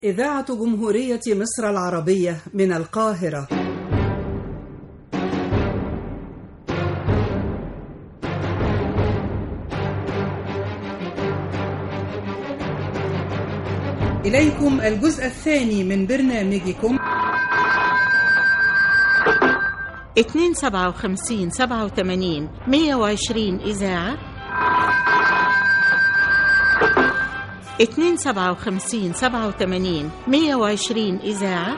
إذاعة جمهورية مصر العربية من القاهرة إليكم الجزء الثاني من برنامجكم 257 87 120 إذاعة 257 87 120 إذاعة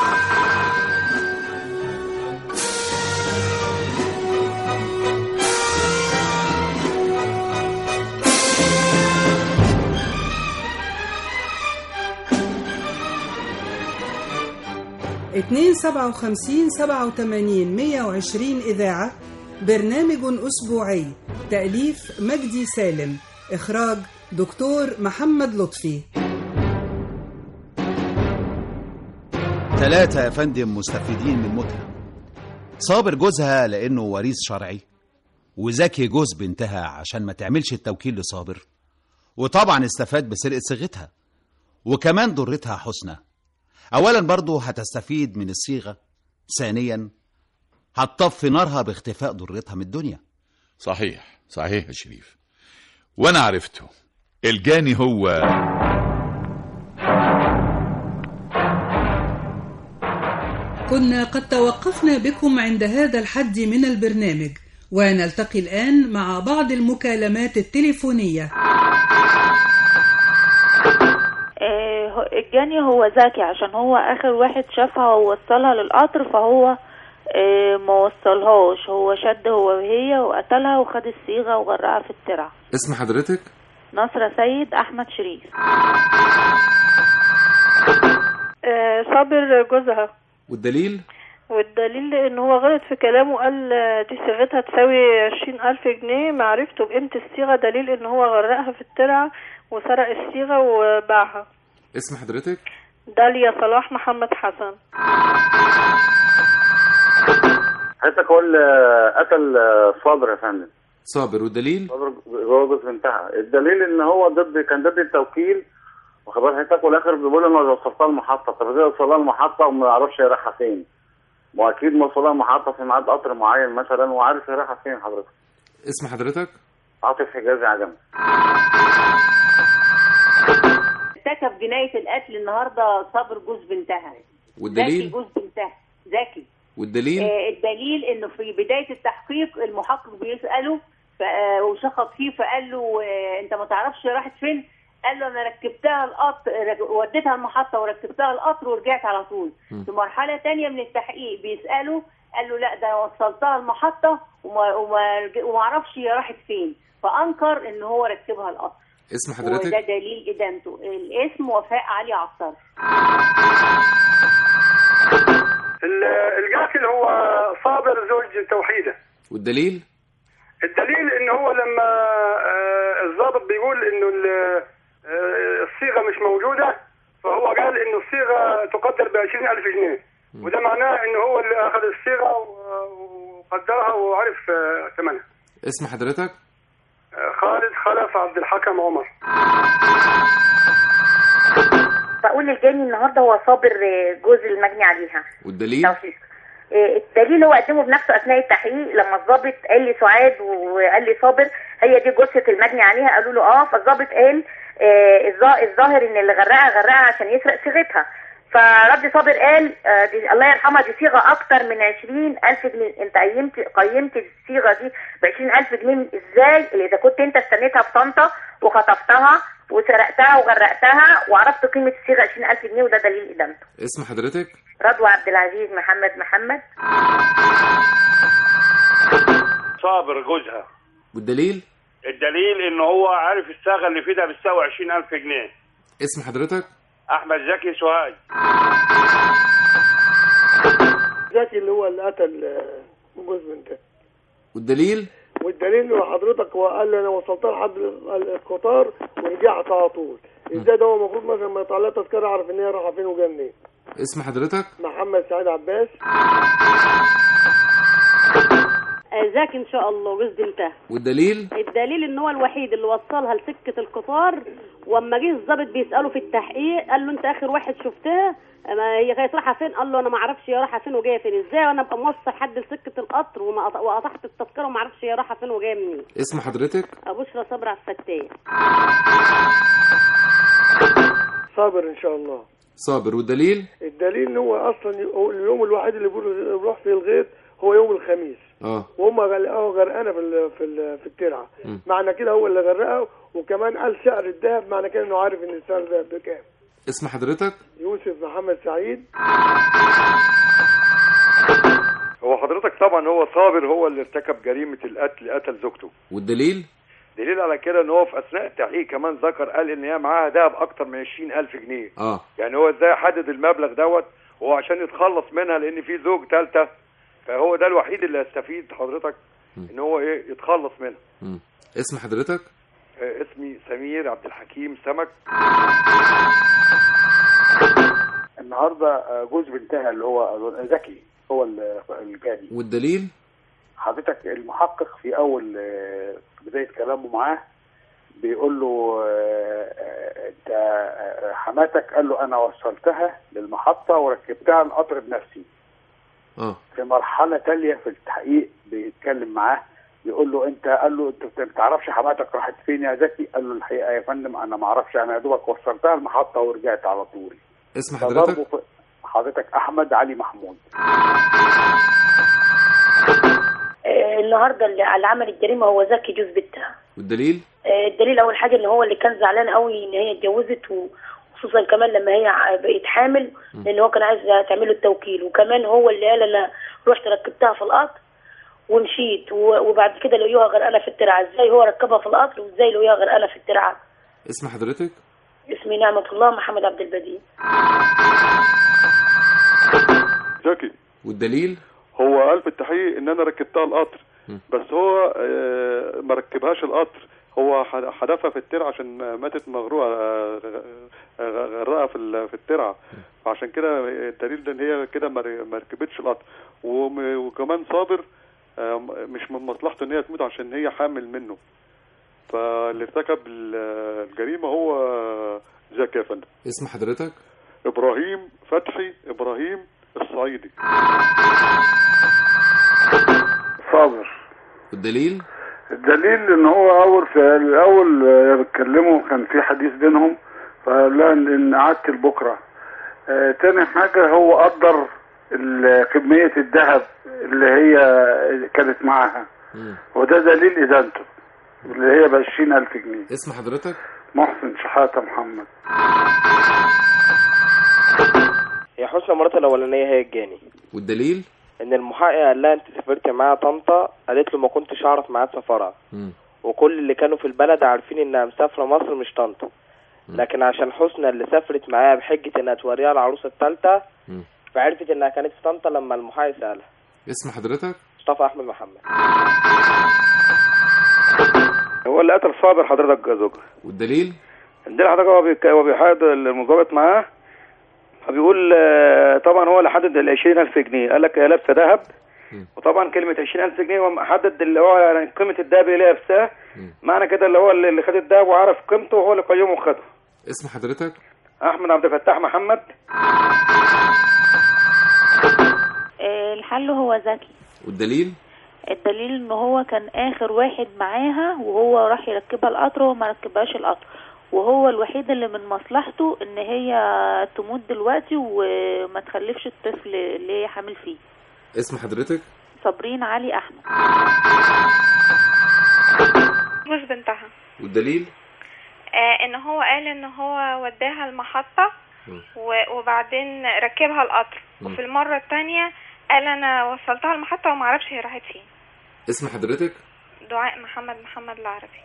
اتنين سبعة وخمسين سبعة وتمانين مية وعشرين إذاعة برنامج أسبوعي تأليف مجدي سالم إخراج دكتور محمد لطفي ثلاثة يا فندم مستفيدين من موتها صابر جوزها لأنه وريث شرعي وزكي جوز بنتها عشان ما تعملش التوكيل لصابر وطبعا استفاد بسرقة صيغتها وكمان ضرتها حسنى أولا برضه هتستفيد من الصيغة ثانيا هتطفي نارها باختفاء ضرتها من الدنيا صحيح صحيح يا شريف وانا عرفته الجاني هو كنا قد توقفنا بكم عند هذا الحد من البرنامج ونلتقي الآن مع بعض المكالمات التليفونية آه، هو- الجاني هو زكي عشان هو اخر واحد شافها ووصلها للقطر فهو آه، ما وصلهاش هو شد هو وهي وقتلها وخد الصيغه وغرقها في الترع اسم حضرتك نصرة سيد احمد شريف آه، صابر جوزها والدليل والدليل ان هو غلط في كلامه قال آه، دي صيغتها تساوي عشرين الف جنيه معرفته بقيمة الصيغة دليل ان هو غرقها في الترعة وسرق الصيغة وباعها اسم حضرتك داليا صلاح محمد حسن حضرتك هو اللي قتل صابر يا فندم صابر والدليل صابر هو جوز بنتها الدليل ان هو ضد كان ضد التوكيل واخد بال حضرتك والاخر بيقول انا وصلتها المحطه طب ازاي وصلها المحطه وما يعرفش هي رايحه فين واكيد موصلها المحطه في ميعاد قطر معين مثلا وعارف هي رايحه فين حضرتك اسم حضرتك عاطف حجازي عجمي ارتكب جناية القتل النهارده صابر جوز بنتها زكي والدليل جوز بنتها زكي والدليل آه الدليل انه في بداية التحقيق المحقق بيسأله ف- آه، وشخط فيه فقال له آه انت ما تعرفش راحت فين قال له انا ركبتها القطر رك- وديتها المحطة وركبتها القطر ورجعت على طول م. في مرحلة تانية من التحقيق بيسأله قال له لا ده انا وصلتها المحطة وما وما رج- وما اعرفش هي راحت فين فانكر ان هو ركبها القطر اسم وده حضرتك دليل ادانته الاسم وفاء علي عصار القاتل هو صابر زوج توحيده والدليل الدليل ان هو لما آه، الضابط بيقول انه ال- آه، الصيغه مش موجوده فهو قال انه الصيغه تقدر ب ألف جنيه وده معناه ان هو اللي اخذ الصيغه و- وقدرها وعرف آه، ثمنها اسم حضرتك آه، خالد خلف عبد الحكم عمر بقول الجاني النهارده هو صابر آه، جوز المجني عليها والدليل توفيق آه، الدليل هو قدمه بنفسه اثناء التحقيق لما الضابط قال لي سعاد وقال لي صابر هي دي جثه المجني عليها قالوا له اه فالضابط قال آه، الظا- الظاهر ان اللي غرقها غرقها عشان يسرق صيغتها فرد صابر قال آه، دي الله يرحمها دي صيغه اكتر من عشرين الف جنيه انت قيمت قيمت الصيغه دي ب الف جنيه ازاي اللي اذا كنت انت استنيتها في طنطا وخطفتها وسرقتها وغرقتها وعرفت قيمه الصيغه 20000 جنيه وده دليل ادانته اسم حضرتك رضوى عبد العزيز محمد محمد صابر جوزها والدليل الدليل ان هو عارف الصاغه اللي في ايدها بتساوي 20000 جنيه اسم حضرتك احمد زكي سوهاج زكي اللي هو اللي قتل آه، جوز بنته والدليل والدليل ان حضرتك هو قال لي انا وصلتها لحد القطار ورجعت على طول ازاي ده هو المفروض مثلا ما يطلع لها تذكره اعرف ان هي رايحه فين وجايه منين اسم حضرتك محمد سعيد عباس آه، زكي ان شاء الله جوز بنتها والدليل الدليل ان هو الوحيد اللي وصلها لسكه القطار واما جه الضابط بيساله في التحقيق قال له انت اخر واحد شفتها ما هي كانت رايحه فين قال له انا ما اعرفش هي رايحه فين وجايه فين ازاي وانا ابقى موصل حد لسكه القطر وما قط- وقطعت التذكره وما اعرفش هي رايحه فين وجايه منين اسم حضرتك بشرى صبري على الفتاح صابر ان شاء الله صابر والدليل الدليل ان هو اصلا هو اليوم الوحيد اللي بيقولوا بيروح فيه الغيط هو يوم الخميس اه وهم غرقوه غرقانه في ال- في ال- في الترعه مم. معنى كده هو اللي غرقها وكمان قال سعر الذهب معنى كده انه عارف ان سعر الذهب بكام اسم حضرتك يوسف محمد سعيد هو حضرتك طبعا هو صابر هو اللي ارتكب جريمة القتل قتل زوجته والدليل دليل على كده ان هو في اثناء التحقيق كمان ذكر قال ان هي معاها دهب اكتر من 20000 جنيه اه يعني هو ازاي حدد المبلغ دوت هو عشان يتخلص منها لان في زوج ثالثه فهو ده الوحيد اللي هيستفيد حضرتك ان هو ايه يتخلص منها مم. اسم حضرتك آه، اسمي سمير عبد الحكيم سمك النهارده آه، جوز بنتها اللي هو زكي هو ال- الجاني والدليل حضرتك المحقق في اول آه، بدايه كلامه معاه بيقول له آه، آه، انت آه، حماتك قال له انا وصلتها للمحطه وركبتها القطر بنفسي اه في مرحله تاليه في التحقيق بيتكلم معاه بيقول له انت قال له انت ما بتعرفش حماتك راحت فين يا زكي قال له الحقيقه يا فندم انا ما اعرفش انا يا دوبك وصلتها المحطه ورجعت على طول اسم حضرتك فضربه في- حضرتك احمد علي محمود آه، النهارده اللي اللي عمل الجريمه هو زكي جوز بنتها والدليل آه، الدليل اول حاجه ان هو اللي كان زعلان قوي ان هي اتجوزت وخصوصا كمان لما هي ع- بقت حامل لان هو كان عايز تعمله التوكيل وكمان هو اللي قال انا رحت ركبتها في القطر ومشيت و- وبعد كده لقيوها غرقانه في الترعه ازاي هو ركبها في القطر وازاي لقيوها غرقانه في الترعه اسم حضرتك اسمي نعمه الله محمد عبد البديع زكي والدليل هو قال في التحقيق ان انا ركبتها القطر بس هو آه، ما ركبهاش القطر هو ح- حدفها في الترعه عشان ماتت مغروقه آه، آه، غرقها في ال- في الترعه فعشان كده الدليل ده ان هي كده ما ر- ما ركبتش القطر وم- وكمان صابر آه، مش من مصلحته ان هي تموت عشان هي حامل منه فاللي ارتكب ال- الجريمه هو زكي يا فندم اسم حضرتك ابراهيم فتحي ابراهيم الصعيدي صابر والدليل الدليل ان هو اول في الاول آه، بيتكلموا كان في حديث بينهم فقال لها ان إن قعدت لبكره آه تاني حاجه هو قدر ال- كميه الذهب اللي هي كانت معاها وده دليل ادانته اللي هي ب 20000 جنيه اسم حضرتك محسن شحاته محمد هي حسنى مراتها الاولانيه هي الجاني والدليل ان المحقق قال لها انت سافرت معاها طنطا قالت له ما كنتش اعرف ميعاد سفرها مم. وكل اللي كانوا في البلد عارفين انها مسافره مصر مش طنطا لكن عشان حسنى اللي سافرت معاها بحجه انها توريها العروسه الثالثه مم. فعرفت انها كانت في طنطا لما المحقق سالها اسم حضرتك مصطفى احمد محمد هو اللي قتل صابر حضرتك زوجها والدليل الدليل حضرتك هو بيك- هو بيحدد المضابط معاه فبيقول آه، طبعا هو اللي حدد ال 20000 جنيه قال لك هي لابسه ذهب وطبعا كلمه 20000 جنيه هو حدد اللي هو يعني قيمه الذهب اللي لابساه معنى كده اللي هو اللي اللي خد الذهب وعرف قيمته وهو اللي قيمه وخده اسم حضرتك احمد عبد الفتاح محمد آه، الحل هو ذكي والدليل الدليل ان هو كان اخر واحد معاها وهو راح يركبها القطر وما ركبهاش القطر وهو الوحيد اللي من مصلحته ان هي تموت دلوقتي وما تخلفش الطفل اللي هي حامل فيه اسم حضرتك صابرين علي احمد جوز بنتها والدليل آه ان هو قال ان هو وداها المحطة و- وبعدين ركبها القطر مم. وفي المرة التانية قال انا وصلتها المحطة ومعرفش هي راحت فين اسم حضرتك دعاء محمد محمد العربي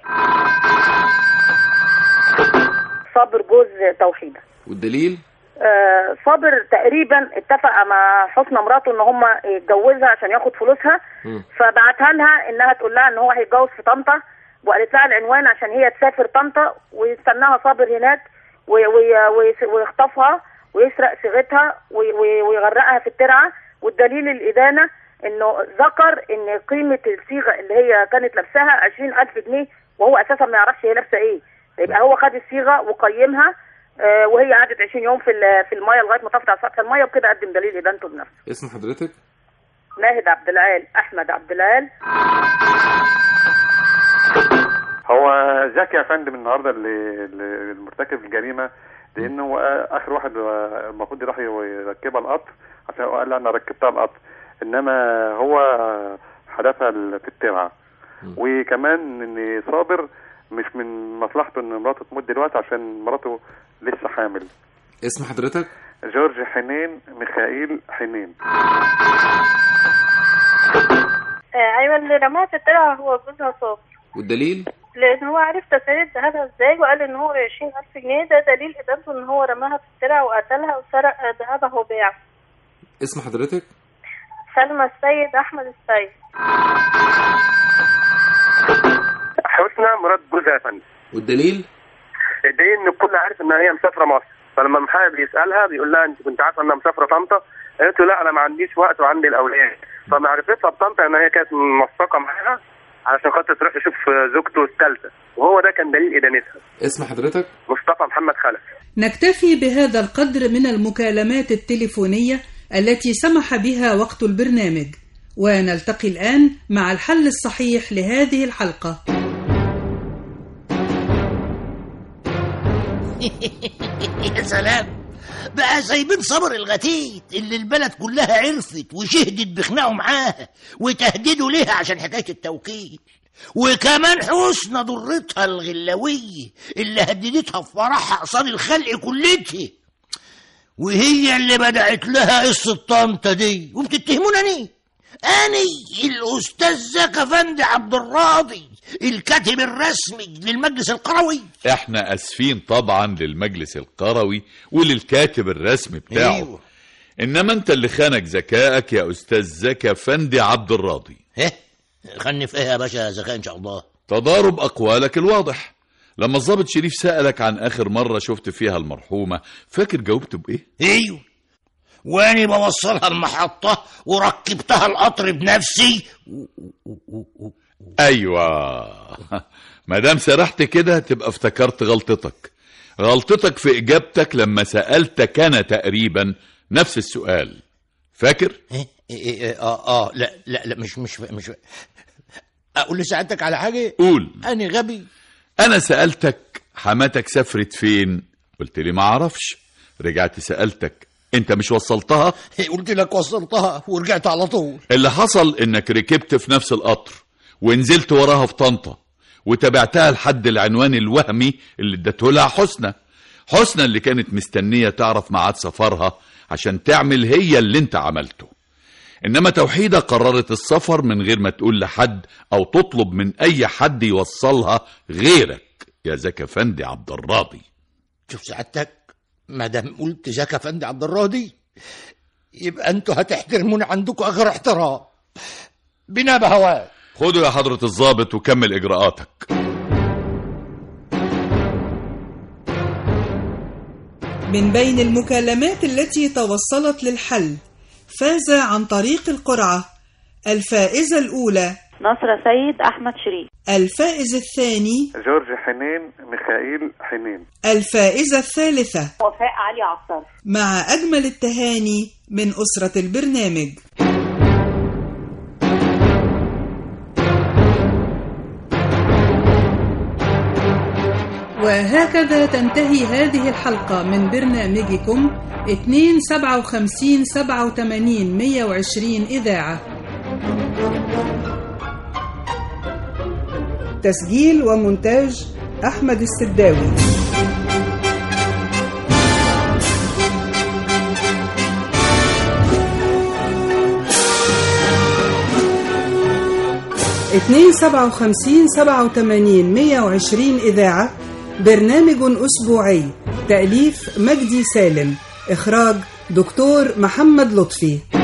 صابر جوز توحيده والدليل آه، صابر تقريبا اتفق مع حسنى مراته ان هم يتجوزها عشان ياخد فلوسها مم. فبعتها لها انها تقول لها ان هو هيتجوز في طنطا وقالت لها العنوان عشان هي تسافر طنطا ويستناها صابر هناك وي- وي- وي- ويخطفها ويسرق صيغتها وي- وي- ويغرقها في الترعه والدليل الادانه انه ذكر ان قيمه الصيغه اللي هي كانت لابساها 20000 جنيه وهو اساسا ما يعرفش هي لابسه ايه يبقى هو خد الصيغه وقيمها آه، وهي قعدت 20 يوم في ال- في الميه لغايه ما طفت على سطح الميه وكده قدم دليل ادانته بنفسه اسم حضرتك ناهد عبد العال احمد عبد العال هو زكي يا فندم النهارده اللي اللي المرتكب الجريمه لانه هو اخر واحد المفروض راح يركبها القطر عشان هو قال لي انا ركبتها القطر انما هو حدثها في الترعه وكمان ان صابر مش من مصلحته ان مراته تموت دلوقتي عشان مراته لسه حامل اسم حضرتك جورج حنين ميخائيل حنين آه، ايوه اللي رماها في الترعه هو جوزها صابر والدليل لان هو عرف تسريب ذهبها ازاي وقال ان هو 20000 جنيه ده دليل ادانته ان هو رماها في الترعه وقتلها وسرق ذهبها وباعه اسم حضرتك سلمى السيد احمد السيد حسنى مراد جوزها يا فندم والدليل الدليل ان الكل عارف ان هي مسافره مصر فلما المحامي بيسالها بيقول لها انت كنت عارفه انها مسافره طنطا قالت له لا انا ما عنديش وقت وعندي الاولاد فمعرفتها بطنطا ان هي كانت موثقه معاها علشان خاطر تروح تشوف زوجته الثالثه وهو ده كان دليل ادانتها اسم حضرتك مصطفى محمد خلف نكتفي بهذا القدر من المكالمات التليفونية التي سمح بها وقت البرنامج ونلتقي الآن مع الحل الصحيح لهذه الحلقة يا سلام بقى سايبين صبر الغتيت اللي البلد كلها عرفت وشهدت بخناقه معاه وتهديده ليها عشان حكايه التوكيل وكمان حسنى ضرتها الغلاويه اللي هددتها في فرحها قصاد الخلق كلته وهي اللي بدأت لها قصة طنطا دي وبتتهمونا أني أني الأستاذ زكا فندي عبد الراضي الكاتب الرسمي للمجلس القروي احنا اسفين طبعا للمجلس القروي وللكاتب الرسمي بتاعه أيوه. انما انت اللي خانك ذكائك يا استاذ زكا فندي عبد الراضي ها خلني في ايه يا باشا زكاء ان شاء الله تضارب اقوالك الواضح لما الضابط شريف سألك عن اخر مرة شفت فيها المرحومة فاكر جاوبت بايه ايوه واني بوصلها المحطة وركبتها القطر بنفسي ايوه ما دام سرحت كده تبقى افتكرت غلطتك غلطتك في اجابتك لما سالتك انا تقريبا نفس السؤال فاكر إيه إيه إيه اه اه لا لا لا مش مش مش اقول لسعادتك على حاجة قول انا غبي انا سالتك حماتك سافرت فين قلت لي ما اعرفش رجعت سالتك انت مش وصلتها قلت لك وصلتها ورجعت على طول اللي حصل انك ركبت في نفس القطر ونزلت وراها في طنطا وتابعتها لحد العنوان الوهمي اللي ادته لها حسنى حسنى اللي كانت مستنيه تعرف ميعاد سفرها عشان تعمل هي اللي انت عملته انما توحيده قررت السفر من غير ما تقول لحد او تطلب من اي حد يوصلها غيرك يا زكا فندي عبد الراضي شوف سعادتك ما دام قلت زكا فندي عبد الراضي يبقى انتوا هتحترموني عندكم اخر احترام بنا بهواك خده يا حضرة الضابط وكمل إجراءاتك من بين المكالمات التي توصلت للحل فاز عن طريق القرعة الفائزة الأولى نصرة سيد أحمد شريف الفائز الثاني جورج حنين ميخائيل حنين الفائزة الثالثة وفاء علي عطار مع أجمل التهاني من أسرة البرنامج وهكذا تنتهي هذه الحلقة من برنامجكم 257 87 120 إذاعة تسجيل ومونتاج أحمد السداوي اتنين سبعة وخمسين سبعة وتمانين مية وعشرين إذاعة برنامج أسبوعي تأليف مجدي سالم إخراج دكتور محمد لطفي